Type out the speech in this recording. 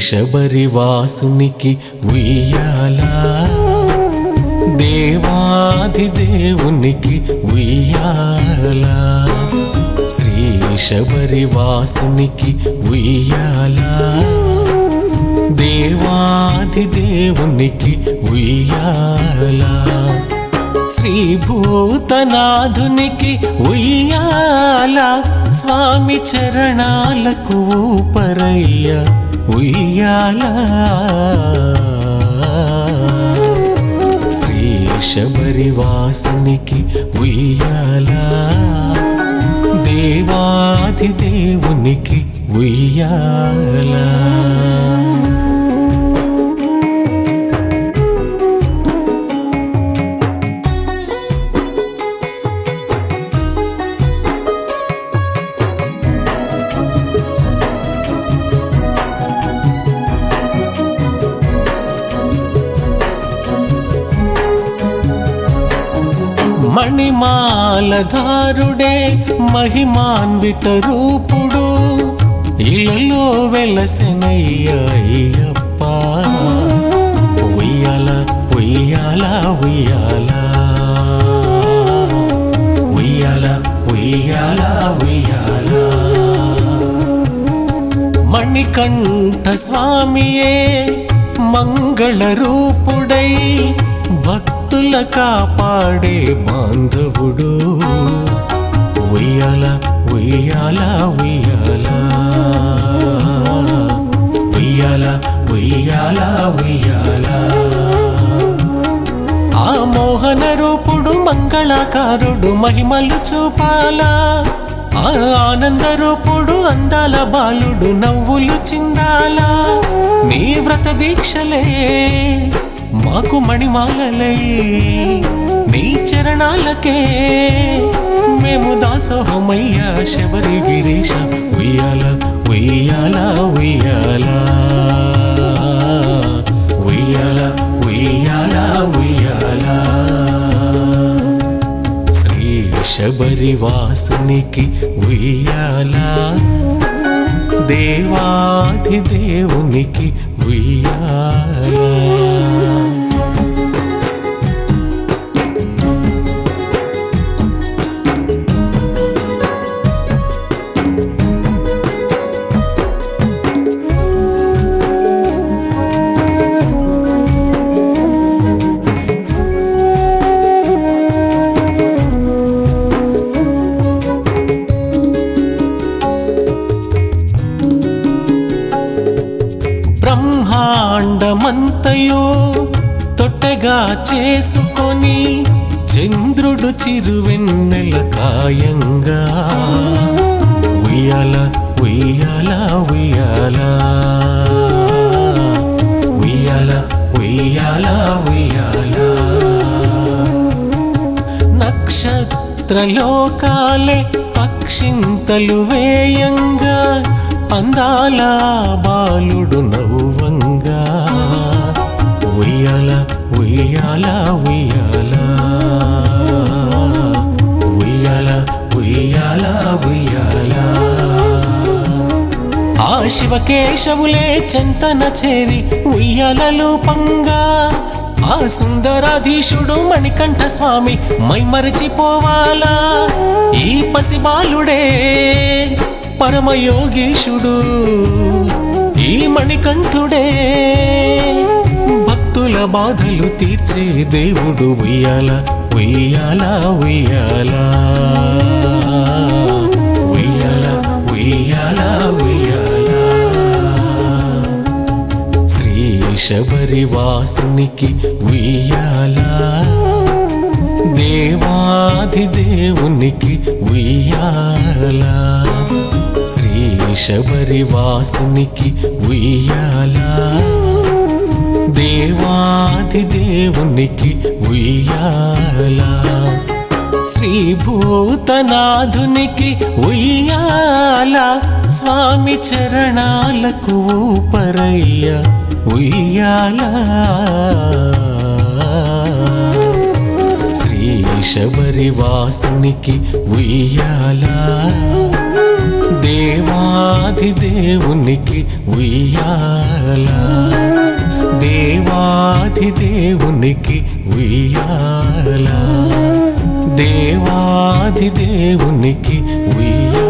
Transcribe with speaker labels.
Speaker 1: శబరివాసునికి ఉయ్యాలా దేవాది దేవునికి ఉయ్యాలా శ్రీ శబరివాసునికి ఉయ్యాలా దేవాది దేవునికి ఉయ్యాలా శ్రీ భూతనాథునికి ఉయ్యాల స్వామి చరణాలకు ఊపరయ్య ఉయ్యాల శ్రీ శబరివాసునికి ఉయ్యాల దేవాది దేవునికి ఉయ్యాల మణిమాలధారుడే మహిమాన్విత రూపుడు ఇలలో వెలసెనయ్య అయ్యప్ప ఉయ్యాల ఉయ్యాల ఉయ్యాల ఉయ్యాల ఉయ్యాల ఉయ్యాల మణికంఠ స్వామియే మంగళ రూపుడై భక్తుల కాపాడే బాంధవుడు ఉయ్యాల ఉయ్యాల ఉయ్యాల ఉయ్యాల ఉయ్యాల ఉయ్యాల ఆ మోహన రూపుడు మంగళాకారుడు మహిమలు చూపాలా ఆ ఆనంద రూపుడు అందాల బాలుడు నవ్వులు చిందాలా నీ వ్రత దీక్షలే మాకు మణిమాలలై నీ చరణాలకే మేము దాసోహమయ్యా శబరి గిరీశ ఉయ్యాల ఉయ్యాల ఉయ్యాల ఉయ్యాల ఉయ్యాల ఉయ్యాల శ్రీ శబరివాసునికి ఉయ్యాల దేవాది దేవునికి ఉయ్యాల బ్రహ్మాండమంతయో తొట్టగా చేసుకొని చంద్రుడు చిరువెన్నెల కాయంగా ఉయ్యాల ఉయ్యాల ఉయ్యాల ఉయ్యాల ఉయ్యాల ఉయ్యాల నక్షత్రలోకాలే పక్షింతలు వేయంగా అందాల బాలుడు నవ్వంగా ఉయ్యాల ఉయ్యాల ఉయ్యాల ఉయ్యాల ఉయ్యాల ఉయ్యాల ఆ శివకేశవులే చెంతన చేరి ఉయ్యాలలో పంగా ఆ సుందరాధీశుడు మణికంఠ స్వామి మైమరచిపోవాలా ఈ పసిబాలుడే పరమయోగీశుడు ఈ మణికంఠుడే భక్తుల బాధలు తీర్చే దేవుడు ఉయ్యాల ఉయ్యాల ఉయ్యాల ఉయ్యాల ఉయ్యాల ఉయ్యాల శ్రీ శబరివాసునికి ఉయ్యాల దేవాది దేవునికి ఉయ్యాల శ్రీ శబరివాసునికి ఉయ్యాల దేవాది దేవునికి ఉయ్యాల శ్రీ భూతనాథునికి ఉయ్యాల స్వామి చరణాలకు ఊపరయ్య ఉయ్యాల శ్రీ శబరివాసునికి ఉయ్యాల దేవాది దేవునికి ఉయ్యాల దేవాది దేవునికి ఉయ్యాల దేవాది దేవునికి ఉయ్యాల